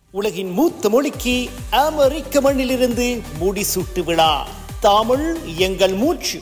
உலகின் மூத்த மொழிக்கு அமெரிக்க மண்ணிலிருந்து முடிசூட்டு விழா தமிழ் எங்கள் மூச்சு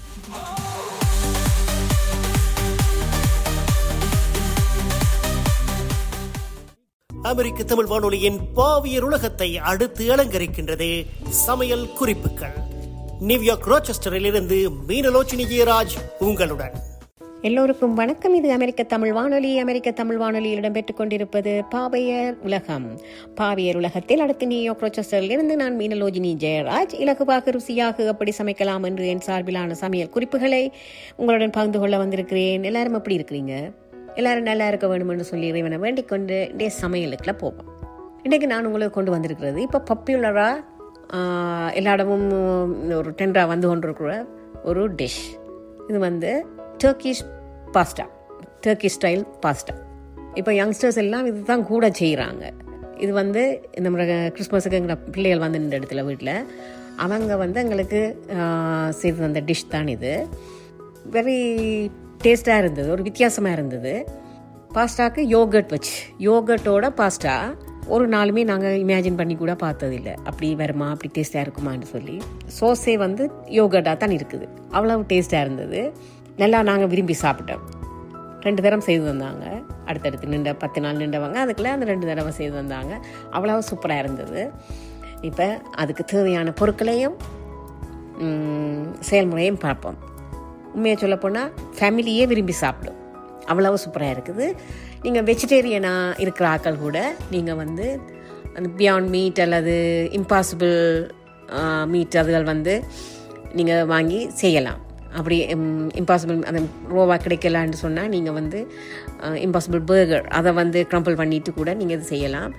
அமெரிக்க தமிழ் வானொலியின் பாவியர் உலகத்தை அடுத்து அலங்கரிக்கின்றது சமையல் குறிப்புகள் நியூயார்க் ரோச்செஸ்டரில் இருந்து மீனலோச்சினி ஜெயராஜ் உங்களுடன் எல்லோருக்கும் வணக்கம் இது அமெரிக்க தமிழ் வானொலி அமெரிக்க தமிழ் வானொலியில் இடம்பெற்றுக் கொண்டிருப்பது பாவையர் உலகம் பாவையர் உலகத்தில் அடுத்து நியூயார்க் ரோச்சஸ்டரில் இருந்து நான் மீனலோஜினி ஜெயராஜ் இலகுவாக ருசியாக எப்படி சமைக்கலாம் என்று என் சார்பிலான சமையல் குறிப்புகளை உங்களுடன் பகிர்ந்து கொள்ள வந்திருக்கிறேன் எல்லாரும் எப்படி இருக்கிறீங்க எல்லாரும் நல்லா இருக்க வேணும்னு சொல்லி இறைவனை வேண்டிக் கொண்டு இன்றைய சமையலுக்குள்ள போவோம் இன்றைக்கு நான் உங்களுக்கு கொண்டு வந்திருக்கிறது இப்போ பாப்புலராக எல்லா இடமும் ஒரு டென்டராக வந்து கொண்டிருக்கிற ஒரு டிஷ் இது வந்து Turkish pasta Turkish style pasta இப்போ யங்ஸ்டர்ஸ் எல்லாம் இதுதான் கூட செய்கிறாங்க இது வந்து நம்ம கிறிஸ்மஸுக்கு எங்களை பிள்ளைகள் வந்து இந்த இடத்துல வீட்டில் அவங்க வந்து எங்களுக்கு செய்து வந்த டிஷ் தான் இது வெரி டேஸ்ட்டாக இருந்தது ஒரு வித்தியாசமாக இருந்தது பாஸ்டாக்கு யோகர்ட் வச்சு யோகர்ட்டோட பாஸ்டா ஒரு நாளுமே நாங்கள் இமேஜின் பண்ணி கூட பார்த்ததில்ல அப்படி வருமா அப்படி டேஸ்ட்டாக இருக்குமான்னு சொல்லி சோஸே வந்து யோகர்ட்டாக தான் இருக்குது அவ்வளவு டேஸ்ட்டாக இருந்தது நல்லா நாங்கள் விரும்பி சாப்பிட்டோம் ரெண்டு தரம் செய்து வந்தாங்க அடுத்தடுத்து நின்ற பத்து நாள் நின்றவங்க அதுக்குள்ளே அந்த ரெண்டு தடவை செய்து வந்தாங்க அவ்வளவு சூப்பராக இருந்தது இப்போ அதுக்கு தேவையான பொருட்களையும் செயல்முறையும் பார்ப்போம் உண்மையை சொல்லப்போனால் ஃபேமிலியே விரும்பி சாப்பிடும் அவ்வளவு சூப்பராக இருக்குது நீங்கள் வெஜிடேரியனாக இருக்கிற ஆக்கள் கூட நீங்கள் வந்து அந்த பியாண்ட் மீட் அல்லது இம்பாசிபிள் மீட் அதுகள் வந்து நீங்கள் வாங்கி செய்யலாம் அப்படி இம்பாசிபிள் அந்த ரோவா கிடைக்கலான்னு சொன்னால் நீங்கள் வந்து இம்பாசிபிள் பர்கர் அதை வந்து க்ரம்பிள் பண்ணிட்டு கூட நீங்கள் இது செய்யலாம்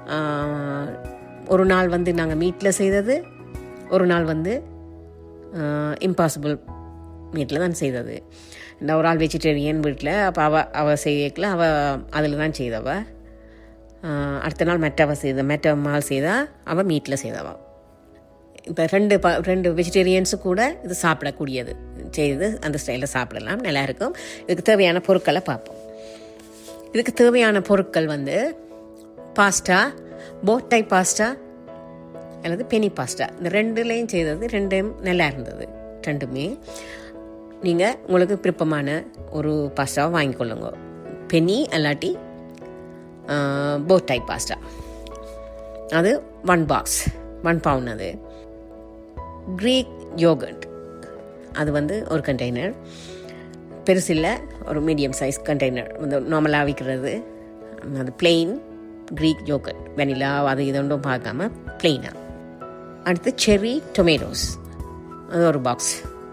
ஒரு நாள் வந்து நாங்கள் மீட்டில் செய்தது ஒரு நாள் வந்து இம்பாசிபிள் மீட்டில் தான் செய்தது இந்த ஒரு ஆள் வெஜிடேரியன் வீட்டில் அப்போ அவள் அவள் செய்யக்கல அவள் அதில் தான் செய்தவ அடுத்த நாள் மெட்டவ செய்த மெட்ட மால் செய்தா அவள் மீட்டில் செய்தவா இப்போ ரெண்டு ப ரெண்டு வெஜிடேரியன்ஸு கூட இது சாப்பிடக்கூடியது செய்து அந்த ஸ்டைலில் சாப்பிடலாம் நல்லாயிருக்கும் இதுக்கு தேவையான பொருட்களை பார்ப்போம் இதுக்கு தேவையான பொருட்கள் வந்து பாஸ்டா போட்டை பாஸ்டா அல்லது பெனி பாஸ்டா இந்த ரெண்டுலேயும் செய்தது ரெண்டும் நல்லா இருந்தது ரெண்டுமே நீங்கள் உங்களுக்கு விருப்பமான ஒரு பாஸ்டாவை வாங்கிக்கொள்ளுங்க பெனி அல்லாட்டி போட்டை பாஸ்டா அது ஒன் பாக்ஸ் ஒன் பவுன் அது க்ரீக் யோகர்ட் அது வந்து ஒரு கண்டெய்னர் பெருசில்ல ஒரு மீடியம் சைஸ் கண்டெய்னர் வந்து நார்மலாக விற்கிறது அது பிளெயின் க்ரீக் யோகர்ட் வெனிலா அது இது ஒன்றும் பார்க்காம பிளெயினாக அடுத்து செர்ரி டொமேட்டோஸ் அது ஒரு box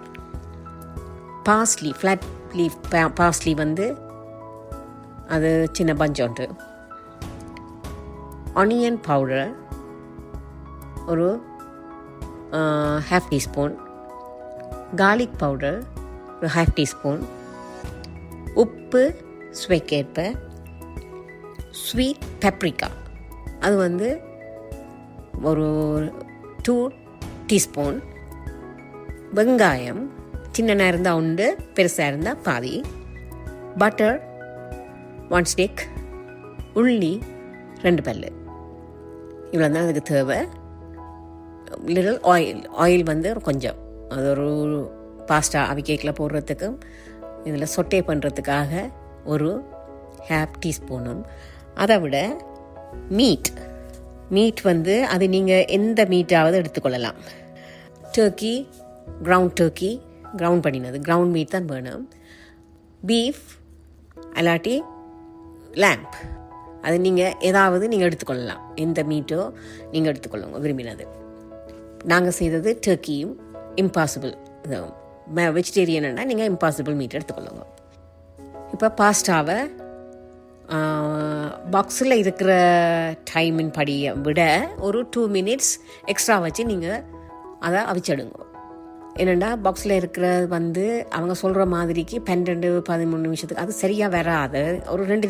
parsley flat leaf parsley வந்து அது சின்ன பஞ்ச் ஒன்று ஆனியன் பவுடர் ஒரு ஹாஃப் டீஸ்பூன் கார்லிக் பவுடர் ஒரு ஹாஃப் டீஸ்பூன் உப்பு சுவைக்கேற்ப ஸ்வீட் பெப்ரிக்கா அது வந்து ஒரு டூ டீஸ்பூன் வெங்காயம் சின்னனாக இருந்தால் உண்டு பெருசாக இருந்தால் பாதி பட்டர் ஒன் ஸ்டிக் உள்ளி ரெண்டு பல் இவ்வளோ தான் அதுக்கு தேவை லிட்டில் ஆயில் ஆயில் வந்து கொஞ்சம் அது ஒரு பாஸ்டா அவிக்கேக்கில் போடுறதுக்கும் இதில் சொட்டே பண்ணுறதுக்காக ஒரு ஹாஃப் டீஸ்பூனும் அதை விட மீட் மீட் வந்து அது நீங்கள் எந்த மீட்டாவது எடுத்துக்கொள்ளலாம் டர்க்கி கிரவுண்ட் டர்க்கி கிரவுண்ட் பண்ணினது கிரவுண்ட் மீட் தான் வேணும் பீஃப் அல்லாட்டி லேம்ப் அது நீங்கள் ஏதாவது நீங்கள் எடுத்துக்கொள்ளலாம் எந்த மீட்டோ நீங்கள் எடுத்துக்கொள்ளுங்க விரும்பினது நாங்கள் செய்தது டர்க்கியும் இம்பாசிபிள் வெஜிடேரியன்னா நீங்கள் இம்பாசிபிள் மீட் எடுத்துக்கொள்ளுங்க இப்போ பாஸ்டாவை பாக்ஸில் இருக்கிற டைமின் படியை விட ஒரு டூ மினிட்ஸ் எக்ஸ்ட்ரா வச்சு நீங்கள் அதை அவிச்சிடுங்க என்னென்னா பாக்ஸில் இருக்கிற வந்து அவங்க சொல்கிற மாதிரிக்கு பன்னெண்டு பதிமூணு நிமிஷத்துக்கு அது சரியாக வராது ஒரு ரெண்டு